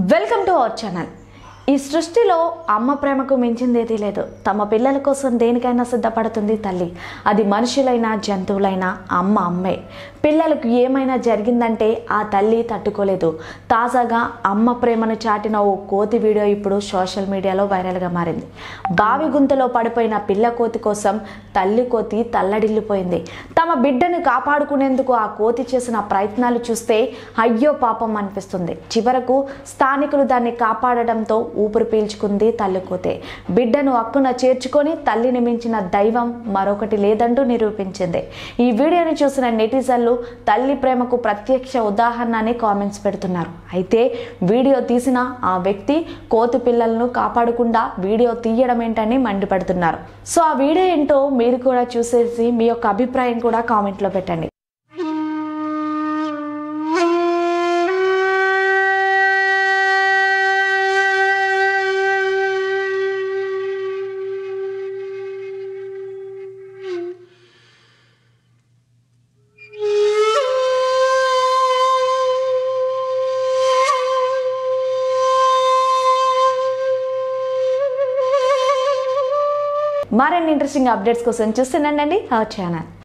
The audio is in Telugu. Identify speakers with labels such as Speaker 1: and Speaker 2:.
Speaker 1: వెల్కమ్ టు అవర్ ఛానల్ ఈ సృష్టిలో అమ్మ ప్రేమకు మించిందేదీ లేదు తమ పిల్లల కోసం దేనికైనా సిద్ధపడుతుంది తల్లి అది మనుషులైనా జంతువులైనా అమ్మ అమ్మే పిల్లలకు ఏమైనా జరిగిందంటే ఆ తల్లి తట్టుకోలేదు తాజాగా అమ్మ ప్రేమను చాటిన ఓ కోతి వీడియో ఇప్పుడు సోషల్ మీడియాలో వైరల్గా మారింది బావి గుంతలో పడిపోయిన పిల్ల కోతి కోసం తల్లి కోతి తల్లడిల్లిపోయింది తమ బిడ్డను కాపాడుకునేందుకు ఆ కోతి చేసిన ప్రయత్నాలు చూస్తే అయ్యో పాపం అనిపిస్తుంది చివరకు స్థానికులు దాన్ని కాపాడడంతో ఊపిరి పీల్చుకుంది తల్లి కోతే బిడ్డను అక్కున చేర్చుకొని తల్లిని మించిన దైవం మరొకటి లేదంటూ నిరూపించింది ఈ వీడియోని చూసిన నెటిజన్లు తల్లి ప్రేమకు ప్రత్యక్ష ఉదాహరణ అని కామెంట్స్ పెడుతున్నారు అయితే వీడియో తీసిన ఆ వ్యక్తి కోతి పిల్లలను కాపాడకుండా వీడియో తీయడం ఏంటని మండిపడుతున్నారు సో ఆ వీడియో ఏంటో మీరు కూడా చూసేసి మీ యొక్క అభిప్రాయం కూడా కామెంట్లో పెట్టండి మరిన్ని ఇంట్రెస్టింగ్ అప్డేట్స్ కోసం చూస్తున్నానండి ఆ ఛానల్